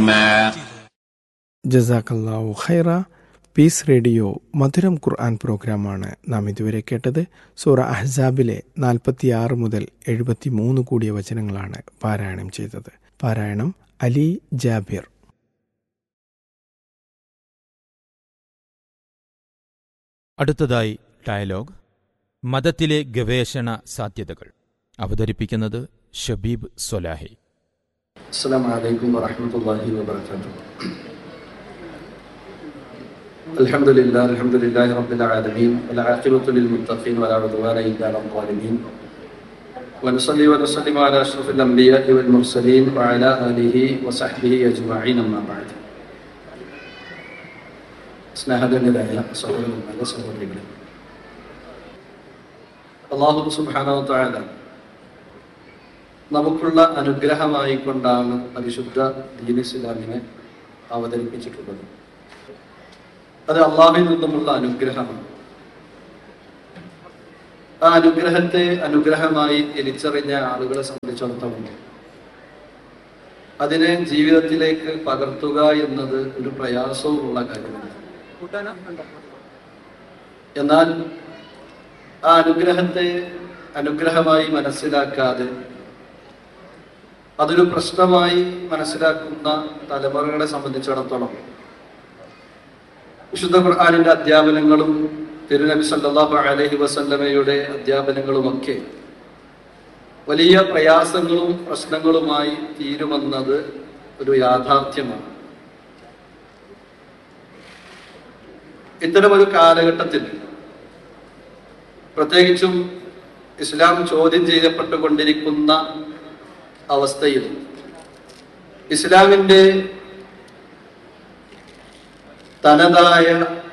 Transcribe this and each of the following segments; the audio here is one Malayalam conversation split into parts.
ജസാക്കല്ലാവു ഖൈറ പീസ് റേഡിയോ മധുരം ഖുർആൻ പ്രോഗ്രാമാണ് നാം ഇതുവരെ കേട്ടത് സൂറ അഹ്സാബിലെ നാൽപ്പത്തിയാറ് മുതൽ എഴുപത്തി മൂന്ന് കൂടിയ വചനങ്ങളാണ് പാരായണം ചെയ്തത് പാരായണം അലി ജാബിർ അടുത്തതായി ഡയലോഗ് മതത്തിലെ ഗവേഷണ സാധ്യതകൾ അവതരിപ്പിക്കുന്നത് ഷബീബ് സൊലാഹി السلام عليكم ورحمة الله وبركاته الحمد لله الحمد لله رب العالمين والعاقبة للمتقين ولا عدوان إلا على الظالمين ونصلي ونسلم على أشرف الأنبياء والمرسلين وعلى آله وصحبه أجمعين أما بعد സ്നേഹധന്യരായ സഹോദരന്മാരെ സഹോദരികളെ അള്ളാഹു സുബ്ഹാനഹു വ തആല നമുക്കുള്ള അനുഗ്രഹമായി കൊണ്ടാണ് പരിശുദ്ധ ദീൻ ഇസ്ലാമിനെ അവതരിപ്പിച്ചിട്ടുള്ളത് അത് അള്ളാഹിൽ നിന്നുമുള്ള അനുഗ്രഹമാണ് ആ അനുഗ്രഹത്തെ അനുഗ്രഹമായി തിരിച്ചറിഞ്ഞ ആളുകളെ സംബന്ധിച്ചിടത്തോളം അതിനെ ജീവിതത്തിലേക്ക് പകർത്തുക എന്നത് ഒരു പ്രയാസവുമുള്ള കാര്യമല്ല എന്നാൽ ആ അനുഗ്രഹത്തെ അനുഗ്രഹമായി മനസ്സിലാക്കാതെ അതൊരു പ്രശ്നമായി മനസ്സിലാക്കുന്ന തലമുറകളെ സംബന്ധിച്ചിടത്തോളം വിശുദ്ധ ഖുർആാനിന്റെ അധ്യാപനങ്ങളും തിരുനബി സല്ലല്ലാഹു അലൈഹി വസല്ലമയുടെ അധ്യാപനങ്ങളുമൊക്കെ വലിയ പ്രയാസങ്ങളും പ്രശ്നങ്ങളുമായി തീരുമെന്നത് ഒരു യാഥാർത്ഥ്യമാണ് ഇത്തരമൊരു കാലഘട്ടത്തിൽ പ്രത്യേകിച്ചും ഇസ്ലാം ചോദ്യം ചെയ്യപ്പെട്ടുകൊണ്ടിരിക്കുന്ന അവസ്ഥയിൽ ഇസ്ലാമിൻ്റെ തനതായ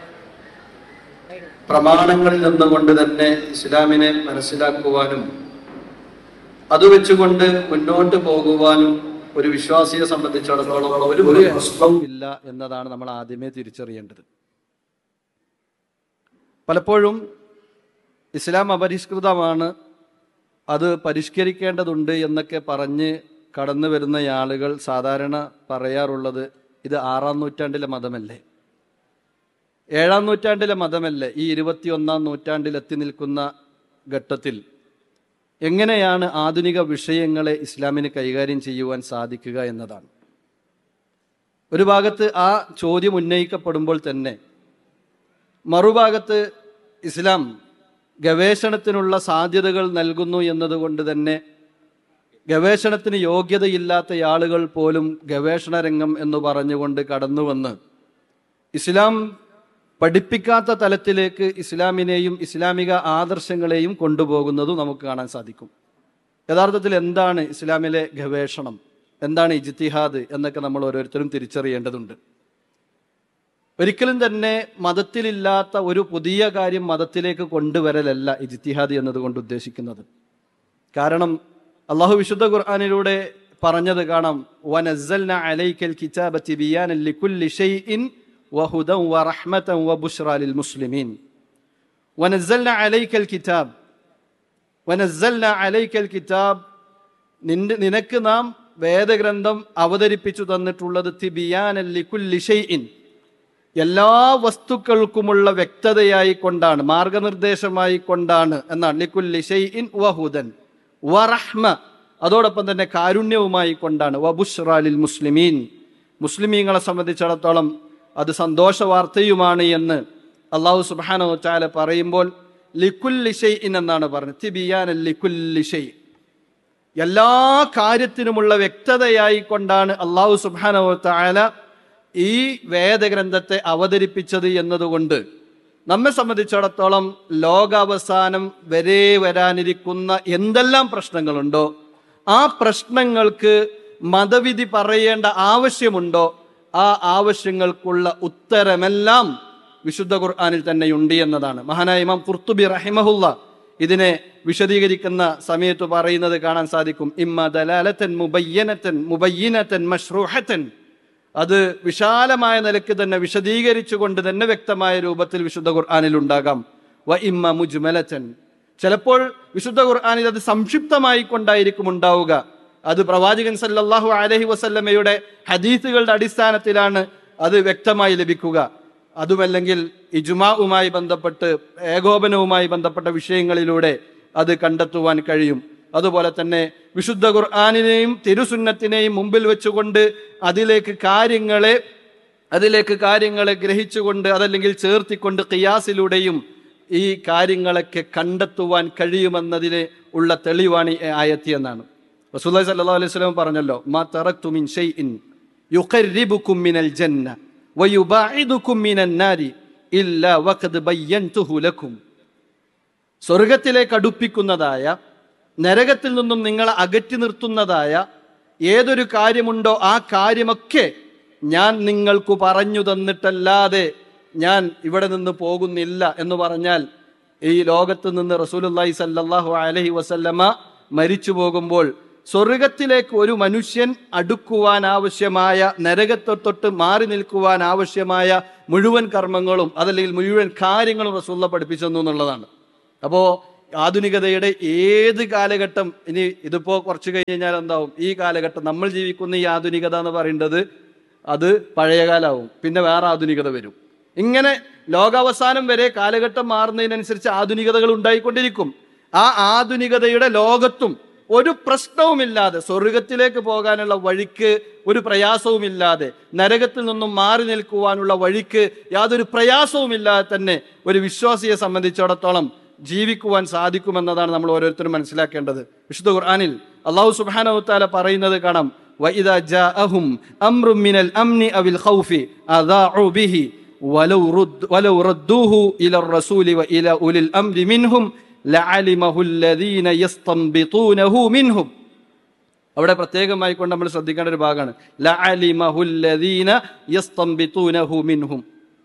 പ്രമാണങ്ങളിൽ നിന്നുകൊണ്ട് തന്നെ ഇസ്ലാമിനെ മനസ്സിലാക്കുവാനും അത് വെച്ചുകൊണ്ട് മുന്നോട്ട് പോകുവാനും ഒരു വിശ്വാസിയെ സംബന്ധിച്ചിടത്തോളം ഒരു ഒരു പ്രശ്നവും ഇല്ല എന്നതാണ് നമ്മൾ ആദ്യമേ തിരിച്ചറിയേണ്ടത് പലപ്പോഴും ഇസ്ലാം അപരിഷ്കൃതമാണ് അത് പരിഷ്കരിക്കേണ്ടതുണ്ട് എന്നൊക്കെ പറഞ്ഞ് കടന്നു വരുന്ന ആളുകൾ സാധാരണ പറയാറുള്ളത് ഇത് ആറാം നൂറ്റാണ്ടിലെ മതമല്ലേ ഏഴാം നൂറ്റാണ്ടിലെ മതമല്ലേ ഈ ഇരുപത്തിയൊന്നാം നൂറ്റാണ്ടിൽ എത്തി നിൽക്കുന്ന ഘട്ടത്തിൽ എങ്ങനെയാണ് ആധുനിക വിഷയങ്ങളെ ഇസ്ലാമിന് കൈകാര്യം ചെയ്യുവാൻ സാധിക്കുക എന്നതാണ് ഒരു ഭാഗത്ത് ആ ചോദ്യം ഉന്നയിക്കപ്പെടുമ്പോൾ തന്നെ മറുഭാഗത്ത് ഇസ്ലാം ഗവേഷണത്തിനുള്ള സാധ്യതകൾ നൽകുന്നു എന്നതുകൊണ്ട് തന്നെ ഗവേഷണത്തിന് യോഗ്യതയില്ലാത്ത ആളുകൾ പോലും ഗവേഷണ രംഗം എന്ന് പറഞ്ഞുകൊണ്ട് കടന്നുവന്ന് ഇസ്ലാം പഠിപ്പിക്കാത്ത തലത്തിലേക്ക് ഇസ്ലാമിനെയും ഇസ്ലാമിക ആദർശങ്ങളെയും കൊണ്ടുപോകുന്നതും നമുക്ക് കാണാൻ സാധിക്കും യഥാർത്ഥത്തിൽ എന്താണ് ഇസ്ലാമിലെ ഗവേഷണം എന്താണ് ഇജ്തിഹാദ് എന്നൊക്കെ നമ്മൾ ഓരോരുത്തരും തിരിച്ചറിയേണ്ടതുണ്ട് ഒരിക്കലും തന്നെ മതത്തിലില്ലാത്ത ഒരു പുതിയ കാര്യം മതത്തിലേക്ക് കൊണ്ടുവരലല്ല ഇജ്തിഹാദ് എന്നതുകൊണ്ട് ഉദ്ദേശിക്കുന്നത് കാരണം അള്ളാഹു വിശുദ്ധ ഖുർആാനിലൂടെ പറഞ്ഞത് കാണാം വനസ്സൽന അലൈക്കൽ കിതാബ തിബിയാനൻ ലികുല്ലി ഷൈഇൻ വഹുദൻ വറഹ്മതൻ വബുശ്റാ ലിൽ മുസ്ലിമീൻ വനസ്സൽന അലൈക്കൽ കിതാബ് വനസ്സൽന അലൈക്കൽ കിതാബ് നിന്റെ നിനക്ക് നാം വേദഗ്രന്ഥം അവതരിപ്പിച്ചു തന്നിട്ടുള്ളത് തിബിയാനൻ ലികുല്ലി ഷൈഇൻ എല്ലാ വസ്തുക്കൾക്കുമുള്ള വ്യക്തതയായി കൊണ്ടാണ് മാർഗനിർദ്ദേശമായി കൊണ്ടാണ് എന്നാണ് ലിക്കുല്ലി ഷൈഇൻ വഹുദൻ വറഹ്മ അതോടൊപ്പം തന്നെ കാരുണ്യവുമായി കൊണ്ടാണ് വബുഷ്റാലിൽ മുസ്ലിമീൻ മുസ്ലിമീങ്ങളെ സംബന്ധിച്ചിടത്തോളം അത് സന്തോഷ വാർത്തയുമാണ് എന്ന് അള്ളാഹു സുബാനോ ചാല പറയുമ്പോൾ ലിക്കുല്ലി ഷൈഇൻ എന്നാണ് പറഞ്ഞത് തിബിയാൻ ലിക്കുല്ലി ഷൈ എല്ലാ കാര്യത്തിനുമുള്ള വ്യക്തതയായി കൊണ്ടാണ് അള്ളാഹു സുബാനോ ചാല ഈ വേദഗ്രന്ഥത്തെ അവതരിപ്പിച്ചത് എന്നതുകൊണ്ട് നമ്മെ സംബന്ധിച്ചിടത്തോളം ലോകാവസാനം വരെ വരാനിരിക്കുന്ന എന്തെല്ലാം പ്രശ്നങ്ങളുണ്ടോ ആ പ്രശ്നങ്ങൾക്ക് മതവിധി പറയേണ്ട ആവശ്യമുണ്ടോ ആ ആവശ്യങ്ങൾക്കുള്ള ഉത്തരമെല്ലാം വിശുദ്ധ ഖുർആാനിൽ തന്നെയുണ്ട് എന്നതാണ് മഹാനായ ഇമാം കുർത്തുബി റഹിമഹുല്ല ഇതിനെ വിശദീകരിക്കുന്ന സമയത്ത് പറയുന്നത് കാണാൻ സാധിക്കും ഇമ്മ ദലാലത്തൻ മുബയ്യനത്തൻ മുബയ്യനത്തൻ മഷ്റൂഹത്തൻ അത് വിശാലമായ നിലയ്ക്ക് തന്നെ വിശദീകരിച്ചുകൊണ്ട് തന്നെ വ്യക്തമായ രൂപത്തിൽ വിശുദ്ധ ഖുർആാനിൽ ഉണ്ടാകാം വ ഇമ്മ മുജ്മലച്ചൻ ചിലപ്പോൾ വിശുദ്ധ ഖുർആാനിൽ അത് സംക്ഷിപ്തമായി കൊണ്ടായിരിക്കും ഉണ്ടാവുക അത് പ്രവാചകൻ സല്ലല്ലാഹു അലൈഹി വസല്ലമയുടെ ഹദീസുകളുടെ അടിസ്ഥാനത്തിലാണ് അത് വ്യക്തമായി ലഭിക്കുക അതുമല്ലെങ്കിൽ ഇജുമാവുമായി ബന്ധപ്പെട്ട് ഏകോപനവുമായി ബന്ധപ്പെട്ട വിഷയങ്ങളിലൂടെ അത് കണ്ടെത്തുവാൻ കഴിയും അതുപോലെ തന്നെ വിശുദ്ധ ഖുർആാനിനെയും തിരുസുന്നത്തിനെയും മുമ്പിൽ വെച്ചുകൊണ്ട് അതിലേക്ക് കാര്യങ്ങളെ അതിലേക്ക് കാര്യങ്ങളെ ഗ്രഹിച്ചുകൊണ്ട് അതല്ലെങ്കിൽ ചേർത്തിക്കൊണ്ട് ഖിയാസിലൂടെയും ഈ കാര്യങ്ങളൊക്കെ കണ്ടെത്തുവാൻ കഴിയുമെന്നതിന് ഉള്ള തെളിവാണ് ഈ ആയത്തി എന്നാണ് റസൂല്ലി സല്ലല്ലാഹു അലൈഹി വസല്ലം പറഞ്ഞല്ലോ മാ തറക്തു മിൻ ഷൈഇൻ യുഖർരിബുക്കും മിനൽ ജന്ന വയുബാഇദുക്കും മിനൻ നാരി ഇല്ലാ വഖദ് ബയ്യൻതുഹു ലക്കും സ്വർഗത്തിലേക്ക് അടുപ്പിക്കുന്നതായ നരകത്തിൽ നിന്നും നിങ്ങളെ അകറ്റി നിർത്തുന്നതായ ഏതൊരു കാര്യമുണ്ടോ ആ കാര്യമൊക്കെ ഞാൻ നിങ്ങൾക്ക് പറഞ്ഞു തന്നിട്ടല്ലാതെ ഞാൻ ഇവിടെ നിന്ന് പോകുന്നില്ല എന്ന് പറഞ്ഞാൽ ഈ ലോകത്ത് നിന്ന് റസൂലുള്ളാഹി സല്ലല്ലാഹു അലൈഹി വസല്ലമ മരിച്ചു പോകുമ്പോൾ സ്വർഗത്തിലേക്ക് ഒരു മനുഷ്യൻ അടുക്കുവാൻ ആവശ്യമായ നരകത്തെ തൊട്ട് മാറി നിൽക്കുവാൻ ആവശ്യമായ മുഴുവൻ കർമ്മങ്ങളും അതല്ലെങ്കിൽ മുഴുവൻ കാര്യങ്ങളും റസൂല്ല പഠിപ്പിച്ചെന്നു എന്നുള്ളതാണ് അപ്പോ ആധുനികതയുടെ ഏത് കാലഘട്ടം ഇനി ഇതിപ്പോ കുറച്ച് കഴിഞ്ഞ് കഴിഞ്ഞാൽ എന്താവും ഈ കാലഘട്ടം നമ്മൾ ജീവിക്കുന്ന ഈ ആധുനികത എന്ന് പറയുന്നത് അത് പഴയകാലാവും പിന്നെ വേറെ ആധുനികത വരും ഇങ്ങനെ ലോകാവസാനം വരെ കാലഘട്ടം മാറുന്നതിനനുസരിച്ച് ആധുനികതകൾ ഉണ്ടായിക്കൊണ്ടിരിക്കും ആ ആധുനികതയുടെ ലോകത്തും ഒരു പ്രശ്നവുമില്ലാതെ സ്വർഗത്തിലേക്ക് പോകാനുള്ള വഴിക്ക് ഒരു പ്രയാസവുമില്ലാതെ നരകത്തിൽ നിന്നും മാറി നിൽക്കുവാനുള്ള വഴിക്ക് യാതൊരു പ്രയാസവുമില്ലാതെ തന്നെ ഒരു വിശ്വാസിയെ സംബന്ധിച്ചിടത്തോളം ജീവിക്കുവാൻ സാധിക്കുമെന്നതാണ് നമ്മൾ ഓരോരുത്തരും മനസ്സിലാക്കേണ്ടത് വിശുദ്ധ ഖുർആനിൽ അള്ളാഹു സുബ്ഹാനഹു തആല പറയുന്നത് കാണാം وإذا جاءهم أمر من الأمن أو الخوف أذاعوا به ولو رد ولو ردوه إلى الرسول وإلى أولي الأمر منهم لعلمه الذين يستنبطونه منهم അവിടെ പ്രത്യേകമായി കൊണ്ട് നമ്മൾ ശ്രദ്ധിക്കേണ്ട ഒരു ഭാഗമാണ് ലഅലിമഹുല്ലദീന യസ്തംബിതൂനഹു മിൻഹും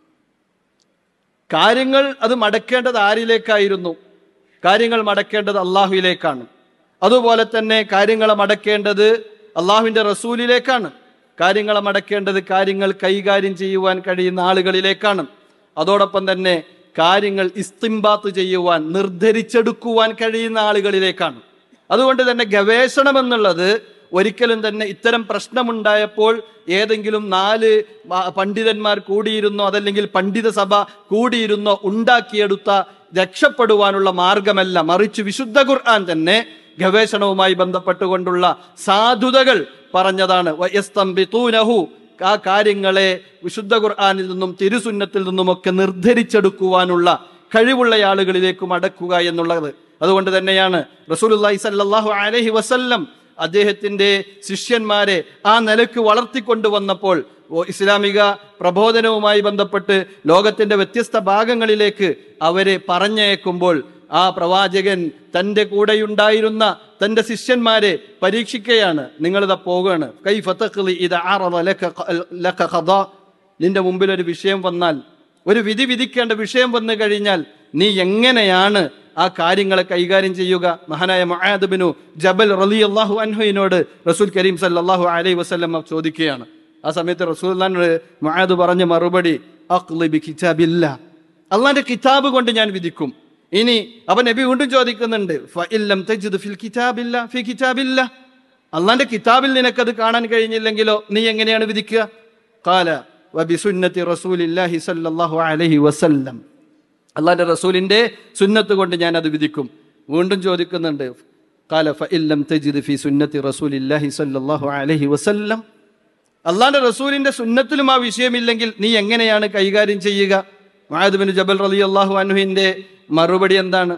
കാര്യങ്ങൾ അത് മടക്കേണ്ടത് ആരിലേക്കായിരുന്നു കാര്യങ്ങൾ മടക്കേണ്ടത് അള്ളാഹുവിലേക്കാണ് അതുപോലെ തന്നെ കാര്യങ്ങളെ മടക്കേണ്ടത് അള്ളാഹുവിന്റെ റസൂലിലേക്കാണ് കാര്യങ്ങളെ മടക്കേണ്ടത് കാര്യങ്ങൾ കൈകാര്യം ചെയ്യുവാൻ കഴിയുന്ന ആളുകളിലേക്കാണ് അതോടൊപ്പം തന്നെ കാര്യങ്ങൾ ഇസ്തിംബാത്ത് ചെയ്യുവാൻ നിർദ്ധരിച്ചെടുക്കുവാൻ കഴിയുന്ന ആളുകളിലേക്കാണ് അതുകൊണ്ട് തന്നെ ഗവേഷണം എന്നുള്ളത് ഒരിക്കലും തന്നെ ഇത്തരം പ്രശ്നമുണ്ടായപ്പോൾ ഏതെങ്കിലും നാല് മ- പണ്ഡിതന്മാർ കൂടിയിരുന്നോ അതല്ലെങ്കിൽ പണ്ഡിത സഭ കൂടിയിരുന്നോ ഉണ്ടാക്കിയെടുത്ത രക്ഷപ്പെടുവാനുള്ള മാർഗമല്ല മറിച്ച് വിശുദ്ധ ഖുർആൻ തന്നെ ഗവേഷണവുമായി ബന്ധപ്പെട്ടുകൊണ്ടുള്ള സാധുതകൾ പറഞ്ഞതാണ് വയസ്തംബിതൂനഹു ആ കാര്യങ്ങളെ വിശുദ്ധ ഖുർആനിൽ നിന്നും തിരുസുന്നത്തിൽ നിന്നുമൊക്കെ നിർദ്ധരിച്ചെടുക്കുവാനുള്ള കഴിവുള്ള ആളുകളിലേക്ക് മടക്കുക എന്നുള്ളത് അതുകൊണ്ട് തന്നെയാണ് റസൂലുള്ളാഹി സല്ലല്ലാഹു അലൈഹി വസല്ലം അദ്ദേഹത്തിന്റെ ശിഷ്യന്മാരെ ആ നിലക്ക് വളർത്തിക്കൊണ്ടുവന്നപ്പോൾ ഓ- ഇസ്ലാമിക പ്രബോധനവുമായി ബന്ധപ്പെട്ട് ലോകത്തിന്റെ വ്യത്യസ്ത ഭാഗങ്ങളിലേക്ക് അവരെ പറഞ്ഞയക്കുമ്പോൾ ആ പ്രവാചകൻ തന്റെ കൂടെയുണ്ടായിരുന്ന തന്റെ ശിഷ്യന്മാരെ പരീക്ഷിക്കുകയാണ് നിങ്ങളിതാ പോകുകയാണ് കൈ ഫത്തഖ്ലി ഇദ അറദ ലക ഖ- ലക ഖദാ. നിന്റെ മുമ്പിൽ ഒരു വിഷയം വന്നാൽ ഒരു വിധി വിധിക്കേണ്ട വിഷയം വന്നു കഴിഞ്ഞാൽ നീ എങ്ങനെയാണ് ആ കാര്യങ്ങളെ കൈകാര്യം ചെയ്യുക മഹാനായ മുആദ് ജബൽ റലി അള്ളാഹു അൻഹുവിനോട് റസൂൽ കരീം സല്ലല്ലാഹു അലൈഹി വസല്ലം ചോദിക്കുകയാണ് ആ സമയത്ത് റസൂൽ മുആദ് പറഞ്ഞ മറുപടി അഖ്ലി ബി കിതാബില്ല അള്ളാന്റെ കിതാബ് കൊണ്ട് ഞാൻ വിധിക്കും ഇനി അവൻ നബി വീണ്ടും ചോദിക്കുന്നുണ്ട് ഫഇല്ലം തജിദ് ഫിൽ കിതാബില്ല ഫി കിതാബില്ല അള്ളാന്റെ കിതാബിൽ നിനക്കത് കാണാൻ കഴിഞ്ഞില്ലെങ്കിലോ നീ എങ്ങനെയാണ് വിധിക്കുക കാല വബിസുന്നത്തി റസൂലില്ലാഹി സല്ലല്ലാഹു അലൈഹി വസല്ലം അള്ളാന്റെ റസൂലിന്റെ സുന്നത്ത് കൊണ്ട് ഞാൻ അത് വിധിക്കും വീണ്ടും ചോദിക്കുന്നുണ്ട് കാല ഫഇല്ലം തജിദ് ഫി സുന്നത്തി റസൂലില്ലാഹി സല്ലല്ലാഹു അലൈഹി വസല്ലം അള്ളാന്റെ റസൂലിന്റെ സുന്നത്തിലും ആ വിഷയമില്ലെങ്കിൽ നീ എങ്ങനെയാണ് കൈകാര്യം ചെയ്യുക മുആദ് ബിൻ ജബൽ റലി അള്ളാഹു അൻഹുവിന്റെ മറുപടി എന്താണ്